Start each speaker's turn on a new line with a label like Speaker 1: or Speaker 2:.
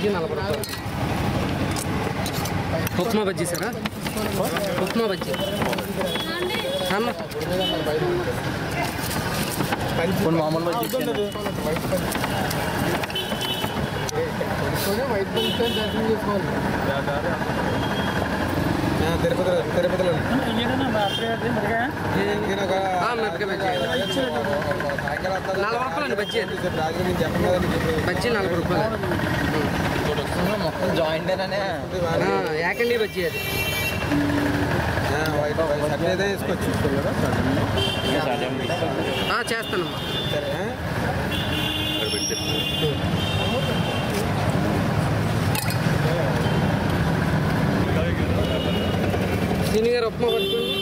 Speaker 1: బజ్జీ నలభై రూపాయలు ఉప్మా బజ్జీ సారా ఉప్మా బజ్జీ అమ్మ
Speaker 2: కొన్ని మామూలు బజ్జీ
Speaker 3: తిరుపతి తిరుపతిలో
Speaker 1: ఆ, మిరపకాయ బజ్జీ నలభై రూపాయలు అండి బజ్జీ అది. బజ్జీ నలభై రూపాయలు
Speaker 2: మొత్తం జాయింట్ అనే
Speaker 1: ఆ, యాకండి బజ్జీ అది
Speaker 3: వేసుకోవచ్చు
Speaker 1: ఆ, చేస్తానమ్మా
Speaker 3: సరే
Speaker 1: సీని గారు ఉప్మా పట్టుకోండి